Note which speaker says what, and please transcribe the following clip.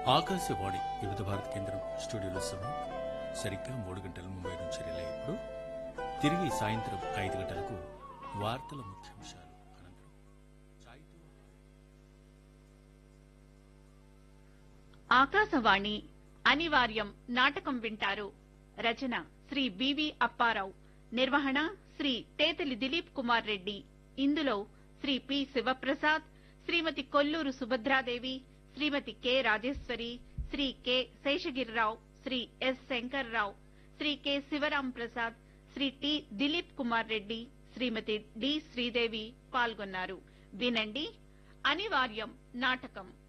Speaker 1: ఆకాశవాణి వివిధ భారత కేంద్రం స్టూడియోలో సమయం సరిగ్గా మూడు గంటల ముంబై నుంచి రిలే ఇప్పుడు తిరిగి సాయంత్రం ఐదు గంటలకు వార్తల ముఖ్యాంశాలు అనంతరం చాయ్తో
Speaker 2: ఆకాశవాణి అనివార్యం నాటకం వింటారు రచన శ్రీ బివి అప్పారావు నిర్వహణ శ్రీ తేతలి దిలీప్ కుమార్ రెడ్డి ఇందులో Shri P Sivaprasad Shrimati Kolluru Subhadradevi Shrimati K Rajeswari Shri K Seshagirirao Shri S Sankararao Shri K Sivaram Prasad Shri T Dilip Kumar Reddy Shrimati D Sridevi పాల్గొన్నారు వినండి అనివార్యం నాటకం